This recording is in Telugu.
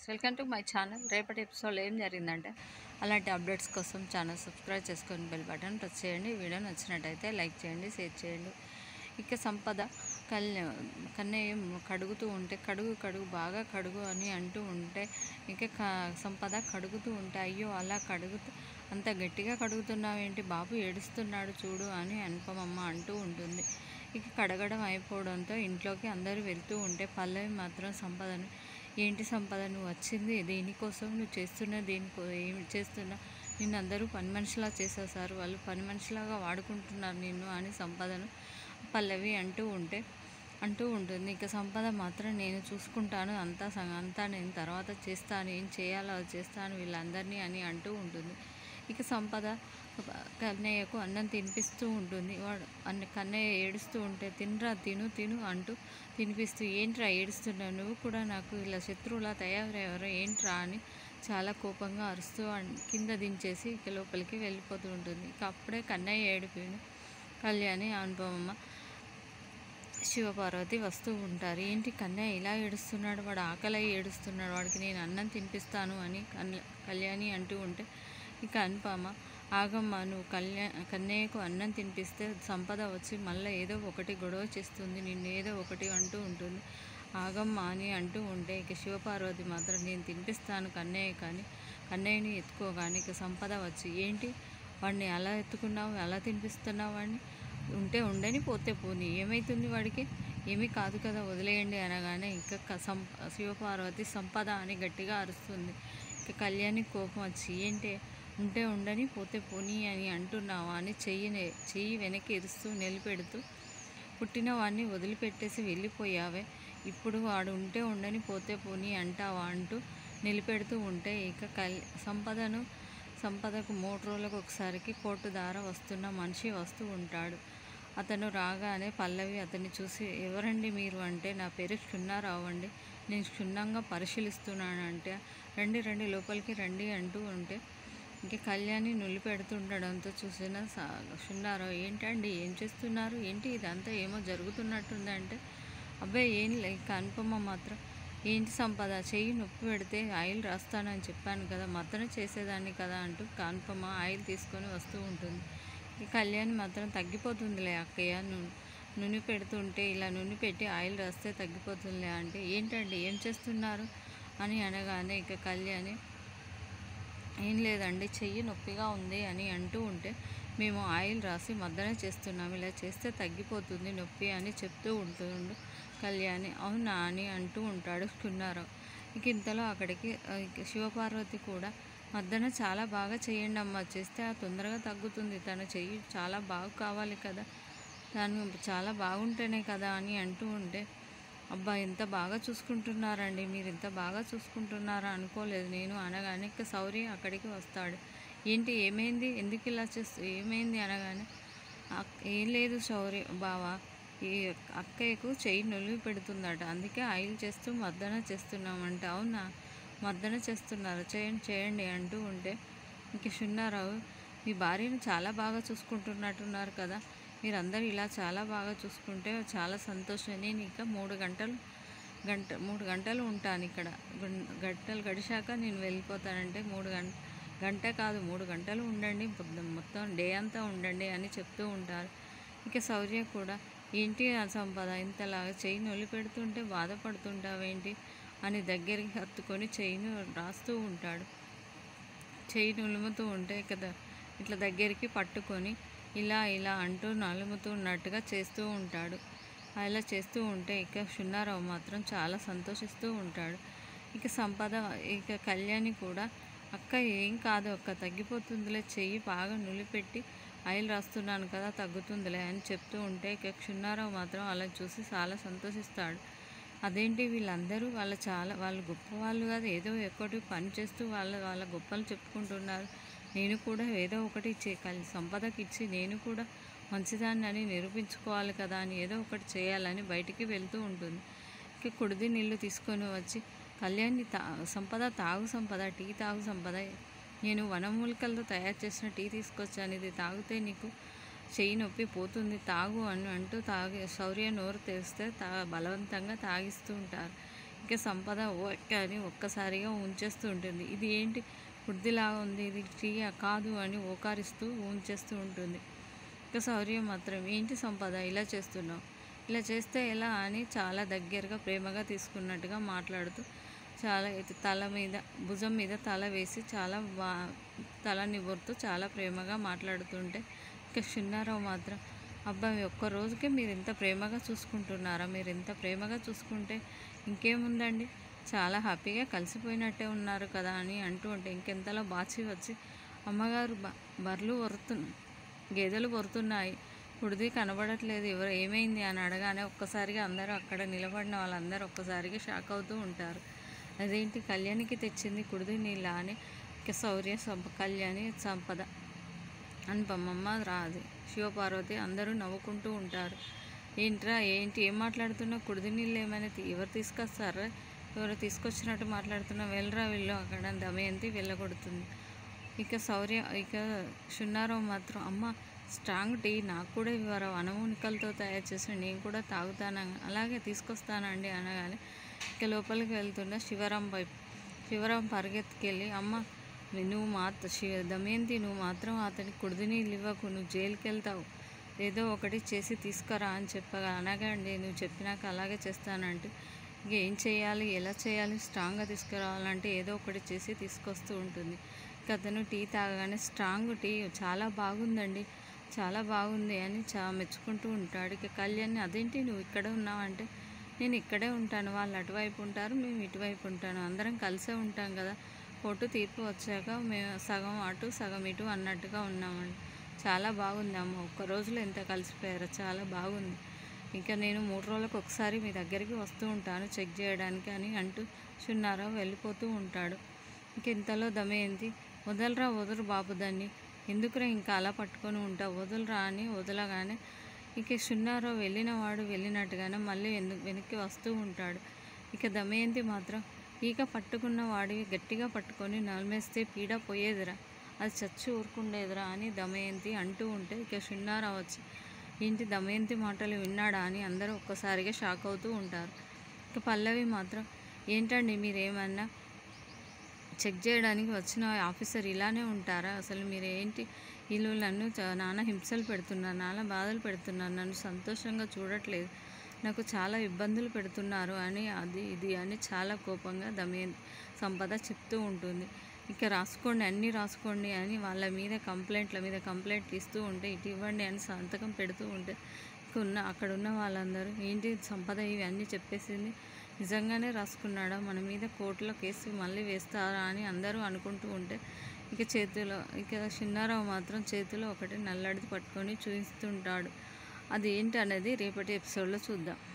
వెల్కమ్ టు మై ఛానల్ రేపటి ఎపిసోడ్లో ఏం జరిగిందంటే అలాంటి అప్డేట్స్ కోసం ఛానల్ సబ్స్క్రైబ్ చేసుకొని బెల్ బటన్ ప్రెస్ చేయండి వీడియో నచ్చినట్టయితే లైక్ చేయండి షేర్ చేయండి ఇక సంపద కళ్య కన్నయ్య కడుగుతూ ఉంటే కడుగు కడుగు బాగా కడుగు అని అంటూ ఉంటే ఇక క- సంపద కడుగుతూ ఉంటే అయ్యో అలా కడుగుతూ అంత గట్టిగా కడుగుతున్నావేంటి బాబు ఏడుస్తున్నాడు చూడు అని అనుపమమ్మ అంటూ ఉంటుంది ఇక కడగడం అయిపోవడంతో ఇంట్లోకి అందరూ వెళ్తూ ఉంటే పల్లవి మాత్రం సంపదను ఏంటి సంపద నువ్వు వచ్చింది దేనికోసం నువ్వు చేస్తున్న దేనికో ఏమి చేస్తున్నా నిన్ను అందరూ పని మనిషిలా చేసేసారు వాళ్ళు పని మనిషిలాగా వాడుకుంటున్నారు నిన్ను అని సంపదను పల్లవి అంటూ ఉంటే అంటూ ఉంటుంది ఇక సంపద మాత్రం నేను చూసుకుంటాను అంతా సం- అంతా నేను తర్వాత చేస్తాను ఏం చేయాలో అది చేస్తాను వీళ్ళందరినీ అని అంటూ ఉంటుంది ఇక సంపద కన్నయ్యకు అన్నం తినిపిస్తూ ఉంటుంది వాడు అన్న కన్నయ్య ఏడుస్తూ ఉంటే తినరా తిను తిను అంటూ తినిపిస్తూ ఏంట్రా ఏడుస్తున్నావు నువ్వు కూడా నాకు ఇలా శత్రువులా తయారయ్యారు ఏంట్రా అని చాలా కోపంగా అరుస్తూ అన్- కింద దించేసి ఇక లోపలికి వెళ్ళిపోతూ ఉంటుంది ఇక అప్పుడే కన్నయ్య ఏడిపోయిన కళ్యాణి అనుపమమ్మ శివపార్వతి వస్తూ ఉంటారు ఏంటి కన్నయ్య ఇలా ఏడుస్తున్నాడు వాడు ఆకలి ఏడుస్తున్నాడు వాడికి నేను అన్నం తినిపిస్తాను అని కన్య కళ్యాణి అంటూ ఉంటే ఇక అనుపమ ఆగమ్మ నువ్వు కళ్యా కన్నయ్యకు అన్నం తినిపిస్తే సంపద వచ్చి మళ్ళీ ఏదో ఒకటి గొడవ చేస్తుంది నిన్ను ఏదో ఒకటి అంటూ ఉంటుంది ఆగమ్మ అని అంటూ ఉంటే ఇక శివపార్వతి మాత్రం నేను తినిపిస్తాను కన్నయ్య కానీ కన్నయ్యని ఎత్తుకోగానే ఇక సంపద వచ్చి ఏంటి వాడిని అలా ఎత్తుకున్నావు అలా తినిపిస్తున్నావు వాడిని ఉంటే ఉండని పోతే పోని ఏమవుతుంది వాడికి ఏమీ కాదు కదా వదిలేయండి అనగానే ఇక క- సం శివపార్వతి సంపద అని గట్టిగా అరుస్తుంది ఇక కళ్యాణి కోపం వచ్చి ఏంటి ఉంటే ఉండని పోతే పోని అని అంటున్నావా అని చెయ్యి నె- చెయ్యి వెనక్కి ఇరుస్తూ నిలబెడుతూ పుట్టిన వాడిని వదిలిపెట్టేసి వెళ్ళిపోయావే ఇప్పుడు వాడు ఉంటే ఉండని పోతే పోని అంటావా అంటూ నిలబెడుతూ ఉంటే ఇక కల్ సంపదను సంపదకు మూడు రోజులకు ఒకసారికి కోర్టు దార వస్తున్న మనిషి వస్తూ ఉంటాడు అతను రాగానే పల్లవి అతన్ని చూసి ఎవరండి మీరు అంటే నా పేరు క్షున్నారావు అండి నేను క్షుణ్ణంగా పరిశీలిస్తున్నాను అంటే రండి రండి లోపలికి రండి అంటూ ఉంటే ఇంక కళ్యాణి నుల్లి పెడుతుండడంతో చూసిన సా- క్షున్నారావు ఏంటండి ఏం చేస్తున్నారు ఏంటి ఇదంతా ఏమో జరుగుతున్నట్టుంది అంటే అబ్బాయి ఏం లే ఇక అనుపమ మాత్రం ఏంటి సంపద చెయ్యి నొప్పి పెడితే ఆయిల్ రాస్తానని చెప్పాను కదా మద్దన చేసేదాన్ని కదా అంటూ కాన్పమ్మ ఆయిల్ తీసుకొని వస్తూ ఉంటుంది ఈ కళ్యాణ్ మాత్రం తగ్గిపోతుందిలే అక్కయ్య నూనె నూనె పెడుతుంటే ఇలా నూనె పెట్టి ఆయిల్ రాస్తే తగ్గిపోతుందిలే అంటే ఏంటండి ఏం చేస్తున్నారు అని అనగానే ఇక కళ్యాణి ఏం లేదండి చెయ్యి నొప్పిగా ఉంది అని అంటూ ఉంటే మేము ఆయిల్ రాసి మద్దన చేస్తున్నాం ఇలా చేస్తే తగ్గిపోతుంది నొప్పి అని చెప్తూ ఉంటుండు కళ్యాణి అవునా అని అంటూ ఉంటాడు క్షున్నారావు ఇక ఇంతలో అక్కడికి ఆ, ఇక శివపార్వతి కూడా మద్దన చాలా బాగా చేయండి అమ్మ చేస్తే ఆ తొందరగా తగ్గుతుంది తన చెయ్యి చాలా బాగా కావాలి కదా దాన్ని చాలా బాగుంటేనే కదా అని అంటూ ఉంటే అబ్బా ఎంత బాగా చూసుకుంటున్నారండి మీరు ఇంత బాగా చూసుకుంటున్నారా అనుకోలేదు నేను అనగానే ఇక సౌరి అక్కడికి వస్తాడు ఏంటి ఏమైంది ఎందుకు ఇలా చేస్తూ ఏమైంది అనగానే "అక్- ఏం లేదు సౌరి బావా ఈ అక్కయ్యకు చెయ్యి నొలివి పెడుతుందట అందుకే ఆయిల్ చేస్తూ మర్దన చేస్తున్నామంట అవునా మర్దన చేస్తున్నారు చేయండి చేయండి అంటూ ఉంటే ఇంక సున్నారావు మీ భార్యను చాలా బాగా చూసుకుంటున్నట్టున్నారు కదా మీరందరూ ఇలా చాలా బాగా చూసుకుంటే చాలా సంతోషం నేను ఇక మూడు గంటలు గంట మూడు గంటలు ఉంటాను ఇక్కడ గున్- గంటలు గడిచాక నేను వెళ్ళిపోతానంటే మూడు గంట గంట కాదు మూడు గంటలు ఉండండి మొత్తం- మొత్తం డే అంతా ఉండండి అని చెప్తూ ఉంటారు ఇక శౌర్య కూడా ఏంటి ఆ సంపద ఇంతలాగా చెయ్యి నొలి పెడుతుంటే బాధపడుతుంటావేంటి అని దగ్గరికి హత్తుకొని చెయ్యిని రాస్తూ ఉంటాడు చెయ్యి నులుముతూ ఉంటే కదా ఇట్లా దగ్గరికి పట్టుకొని ఇలా ఇలా అంటూ నలుముతూ ఉన్నట్టుగా చేస్తూ ఉంటాడు అలా చేస్తూ ఉంటే ఇక సున్నారావు మాత్రం చాలా సంతోషిస్తూ ఉంటాడు ఇక సంపద ఇక కళ్యాణి కూడా అక్క ఏం కాదు అక్క తగ్గిపోతుందిలే చెయ్యి బాగా నులిపెట్టి ఆయిల్ రాస్తున్నాను కదా తగ్గుతుందిలే అని చెప్తూ ఉంటే ఇక క్షున్నారావు మాత్రం అలా చూసి చాలా సంతోషిస్తాడు అదేంటి వీళ్ళందరూ వాళ్ళ చాలా వాళ్ళు గొప్ప వాళ్ళు కాదు ఏదో ఒకటి పని చేస్తూ వాళ్ళ వాళ్ళ గొప్పలు చెప్పుకుంటున్నారు నేను కూడా ఏదో ఒకటి చే కల్- సంపదకి ఇచ్చి నేను కూడా మంచిదాన్ని అని నిరూపించుకోవాలి కదా అని ఏదో ఒకటి చేయాలని బయటికి వెళ్తూ ఉంటుంది ఇక కుడిది నీళ్ళు తీసుకొని వచ్చి కళ్యాణి తా సంపద తాగు సంపద టీ తాగు సంపద నేను వనమూలికలతో తయారు చేసిన టీ తీసుకొచ్చాను ఇది తాగితే నీకు చెయ్యి నొప్పి పోతుంది తాగు అని అంటూ తాగి శౌర్య నోరు తెరిస్తే తా బలవంతంగా తాగిస్తూ ఉంటారు ఇక సంపద ఓకే అని ఒక్కసారిగా ఉంచేస్తూ ఉంటుంది ఇది ఏంటి వృద్ధిలాగా ఉంది ఇది టీయా కాదు అని ఓకారిస్తూ ఉంచేస్తూ ఉంటుంది ఇక శౌర్య మాత్రం ఏంటి సంపద ఇలా చేస్తున్నావు ఇలా చేస్తే ఎలా అని చాలా దగ్గరగా ప్రేమగా తీసుకున్నట్టుగా మాట్లాడుతూ చాలా ఇది తల మీద భుజం మీద తల వేసి చాలా బా తల నివ్వురుతూ చాలా ప్రేమగా మాట్లాడుతుంటే ఇక చిన్నారావు మాత్రం అబ్బాయి ఒక్క రోజుకే మీరు ఇంత ప్రేమగా చూసుకుంటున్నారా మీరు ఇంత ప్రేమగా చూసుకుంటే ఇంకేముందండి చాలా హ్యాపీగా కలిసిపోయినట్టే ఉన్నారు కదా అని అంటూ ఉంటే ఇంకెంతలో బాచి వచ్చి అమ్మగారు బ బర్రెలు వరుతున్నాయి గేదెలు వరుతున్నాయి కుడిది కనబడట్లేదు ఎవరు ఏమైంది అని అడగానే ఒక్కసారిగా అందరూ అక్కడ నిలబడిన వాళ్ళందరూ ఒక్కసారిగా షాక్ అవుతూ ఉంటారు అదేంటి కళ్యాణికి తెచ్చింది కుడిది నీళ్ళ అని ఇక శౌర్య సంప కళ్యాణి సంపద అని బొమ్మమ్మ రాదు శివపార్వతి అందరూ నవ్వుకుంటూ ఉంటారు ఏంట్రా ఏంటి ఏం మాట్లాడుతున్నావు కుడిది నీళ్ళు ఏమైనా తీ- ఎవరు తీసుకొస్తారా ఎవరు తీసుకొచ్చినట్టు మాట్లాడుతున్నా వెళ్ళరా వెళ్ళు అక్కడ దమయంతి వెళ్ళగొడుతుంది ఇక శౌర్య ఇక సున్నారావు మాత్రం అమ్మ స్ట్రాంగ్ టీ నాకు కూడా ఇవ్వరా వనమూనికలతో తయారు చేసి నేను కూడా తాగుతాను అలాగే తీసుకొస్తానండి అనగానే ఇక లోపలికి వెళ్తున్న శివరాం వైపు శివరాం పరిగెత్తుకెళ్ళి అమ్మ నువ్వు మాత్ర శివ దమయంతి నువ్వు మాత్రం అతనికి కుడిది నీళ్ళు ఇవ్వకు నువ్వు జైలుకి వెళ్తావు ఏదో ఒకటి చేసి తీసుకురా అని చెప్పగా అనగండి నువ్వు చెప్పినాక అలాగే చేస్తానంటే ఇక ఏం చేయాలి ఎలా చేయాలి స్ట్రాంగ్గా తీసుకురావాలంటే ఏదో ఒకటి చేసి తీసుకొస్తూ ఉంటుంది ఇక అతను టీ తాగగానే స్ట్రాంగ్ టీ చాలా బాగుందండి చాలా బాగుంది అని చా మెచ్చుకుంటూ ఉంటాడు ఇక కళ్యాణ్ అదేంటి నువ్వు ఇక్కడ ఉన్నావంటే నేను ఇక్కడే ఉంటాను వాళ్ళు అటువైపు ఉంటారు మేము ఇటువైపు ఉంటాను అందరం కలిసే ఉంటాం కదా కోర్టు తీర్పు వచ్చాక మేము సగం అటు సగం ఇటు అన్నట్టుగా ఉన్నామండి చాలా బాగుంది అమ్మ ఒక్క రోజులో ఎంత కలిసిపోయారో చాలా బాగుంది ఇంకా నేను మూడు రోజులకు ఒకసారి మీ దగ్గరికి వస్తూ ఉంటాను చెక్ చేయడానికి అని అంటూ సున్నారావు వెళ్ళిపోతూ ఉంటాడు ఇంక ఇంతలో దమయంతి వదలరా వదరు బాబు దాన్ని ఎందుకురా ఇంకా అలా పట్టుకొని ఉంటావు వదలరా అని వదలగానే ఇక సున్నారావు వెళ్ళిన వాడు వెళ్ళినట్టుగానే మళ్ళీ ఎందుకు వెనక్కి వస్తూ ఉంటాడు ఇక దమయంతి మాత్రం ఈక పట్టుకున్న వాడివి గట్టిగా పట్టుకొని నలిమేస్తే పీడ పోయేదిరా అది చచ్చి ఊరుకుండేదిరా అని దమయంతి అంటూ ఉంటే ఇక సున్నారావు వచ్చి ఏంటి దమయంతి మాటలు విన్నాడా అని అందరూ ఒక్కసారిగా షాక్ అవుతూ ఉంటారు ఇక పల్లవి మాత్రం ఏంటండి మీరేమన్నా చెక్ చేయడానికి వచ్చిన ఆఫీసర్ ఇలానే ఉంటారా అసలు మీరు ఏంటి వీళ్ళు నన్ను చ- నానా హింసలు పెడుతున్నారు నానా బాధలు పెడుతున్నారు నన్ను సంతోషంగా చూడట్లేదు నాకు చాలా ఇబ్బందులు పెడుతున్నారు అని అది ఇది అని చాలా కోపంగా దమయంతి సంపద చెప్తూ ఉంటుంది ఇక రాసుకోండి అన్నీ రాసుకోండి అని వాళ్ళ మీద కంప్లైంట్ల మీద కంప్లైంట్ ఇస్తూ ఉంటే ఇటు ఇవ్వండి అని సంతకం పెడుతూ ఉంటే ఇక ఉన్న అక్కడ ఉన్న వాళ్ళందరూ ఏంటి సంపద ఇవన్నీ చెప్పేసింది నిజంగానే రాసుకున్నాడా మన మీద కోర్టులో కేసు మళ్ళీ వేస్తారా అని అందరూ అనుకుంటూ ఉంటే ఇక చేతిలో ఇక చిన్నారావు మాత్రం చేతిలో ఒకటి నల్లడిది పట్టుకొని చూపిస్తుంటాడు అది ఏంటి అనేది రేపటి ఎపిసోడ్లో చూద్దాం